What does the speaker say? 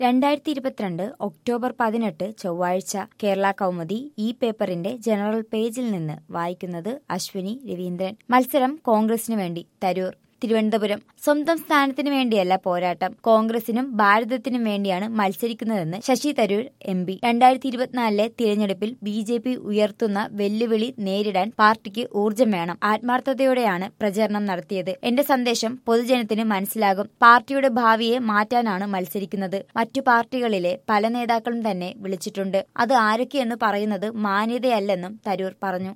രണ്ടായിരത്തി ഇരുപത്തിരണ്ട് ഒക്ടോബർ പതിനെട്ട് ചൊവ്വാഴ്ച കേരള കൗമുദി ഈ പേപ്പറിന്റെ ജനറൽ പേജിൽ നിന്ന് വായിക്കുന്നത് അശ്വിനി രവീന്ദ്രൻ മത്സരം കോൺഗ്രസിനു വേണ്ടി തരൂർ തിരുവനന്തപുരം സ്വന്തം സ്ഥാനത്തിന് വേണ്ടിയല്ല പോരാട്ടം കോൺഗ്രസിനും ഭാരതത്തിനും വേണ്ടിയാണ് മത്സരിക്കുന്നതെന്ന് ശശി തരൂർ എം പി രണ്ടായിരത്തി ഇരുപത്തിനാലിലെ തിരഞ്ഞെടുപ്പിൽ ബി ജെ പി ഉയർത്തുന്ന വെല്ലുവിളി നേരിടാൻ പാർട്ടിക്ക് ഊർജം വേണം ആത്മാർത്ഥതയോടെയാണ് പ്രചരണം നടത്തിയത് എന്റെ സന്ദേശം പൊതുജനത്തിന് മനസ്സിലാകും പാർട്ടിയുടെ ഭാവിയെ മാറ്റാനാണ് മത്സരിക്കുന്നത് മറ്റു പാർട്ടികളിലെ പല നേതാക്കളും തന്നെ വിളിച്ചിട്ടുണ്ട് അത് ആരൊക്കെയെന്ന് പറയുന്നത് മാന്യതയല്ലെന്നും തരൂർ പറഞ്ഞു